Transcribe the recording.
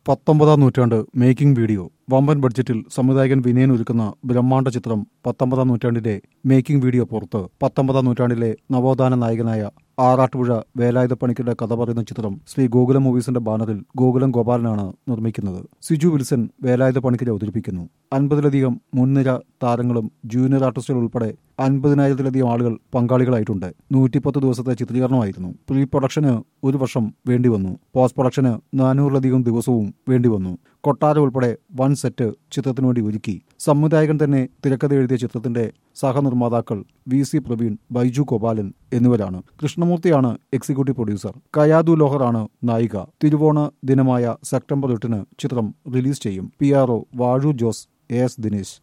പത്തൊമ്പതാം നൂറ്റാണ്ട് making video വമ്പൻ ബഡ്ജറ്റിൽ സംവിധായകൻ വിനയൻ ഒരുക്കുന്ന ബ്രഹ്മാണ്ഡ ചിത്രം പത്തൊമ്പതാം നൂറ്റാണ്ടിന്റെ മേക്കിംഗ് വീഡിയോ പുറത്ത് പത്തൊമ്പതാം നൂറ്റാണ്ടിലെ നവോത്ഥാന നായകനായ ആറാട്ടുപുഴ വേലായുധ പണിക്കരുടെ കഥ പറയുന്ന ചിത്രം ശ്രീ ഗോകുലം മൂവീസിന്റെ ബാനറിൽ ഗോകുലം ഗോപാലനാണ് നിർമ്മിക്കുന്നത് സിജു വിൽസൺ വേലായുധ പണിക്കരെ അവതരിപ്പിക്കുന്നു അൻപതിലധികം മുൻനിര താരങ്ങളും ജൂനിയർ ആർട്ടിസ്റ്റുകൾ ഉൾപ്പെടെ അൻപതിനായിരത്തിലധികം ആളുകൾ പങ്കാളികളായിട്ടുണ്ട് നൂറ്റിപ്പത്ത് ദിവസത്തെ ചിത്രീകരണമായിരുന്നു പ്രീ പ്രൊഡക്ഷന് ഒരു വർഷം വേണ്ടിവന്നു പോസ്റ്റ് പ്രൊഡക്ഷന് നാനൂറിലധികം ദിവസവും വേണ്ടിവന്നു കൊട്ടാരം ഉൾപ്പെടെ വൺ സെറ്റ് ചിത്രത്തിനു വേണ്ടി ഒരുക്കി സംവിധായകൻ തന്നെ തിരക്കഥ എഴുതിയ ചിത്രത്തിന്റെ സഹനിർമ്മാതാക്കൾ വി സി പ്രവീൺ ബൈജു ഗോപാലൻ എന്നിവരാണ് കൃഷ്ണമൂർത്തിയാണ് എക്സിക്യൂട്ടീവ് പ്രൊഡ്യൂസർ കയാദു ലോഹറാണ് നായിക തിരുവോണ ദിനമായ സെപ്റ്റംബർ എട്ടിന് ചിത്രം റിലീസ് ചെയ്യും P R O Vazhoor Jose A S Dinesh